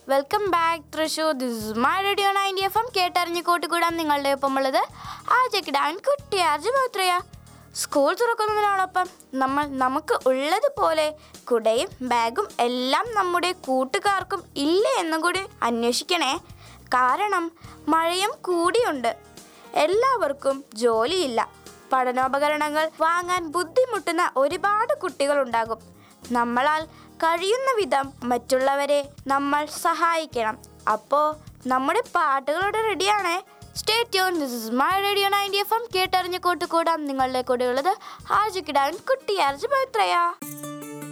welcome back Thrissur this is my radio ninety F M കേട്ടറിഞ്ഞ് കൂട്ടുകൂടാൻ നിങ്ങളുടെ ഒപ്പം ഉള്ളത് ആ ചെക്കിടാൻ കുട്ടി ആർജ് മാത്രയ സ്കൂൾ തുറക്കുന്നതിനോടൊപ്പം നമ്മൾ നമുക്ക് ഉള്ളതുപോലെ കുടയും ബാഗും എല്ലാം നമ്മുടെ കൂട്ടുകാർക്കും ഇല്ലേ എന്നും കൂടി അന്വേഷിക്കണേ കാരണം മഴയും കൂടിയുണ്ട് എല്ലാവർക്കും ജോലിയില്ല പഠനോപകരണങ്ങൾ വാങ്ങാൻ ബുദ്ധിമുട്ടുന്ന ഒരുപാട് കുട്ടികളുണ്ടാകും നമ്മളാൽ കഴിയുന്ന വിധം മറ്റുള്ളവരെ നമ്മൾ സഹായിക്കണം അപ്പോൾ നമ്മുടെ പാട്ടുകളുടെ റെഡിയാണേ stay tune this is my radio ninety F M കേട്ടറിഞ്ഞ് കൂട്ടുകൂടാം നിങ്ങളുടെ കൂടെയുള്ളത് ആർജിക്കിടാൻ കുട്ടി ആർജ് പവിത്രയാ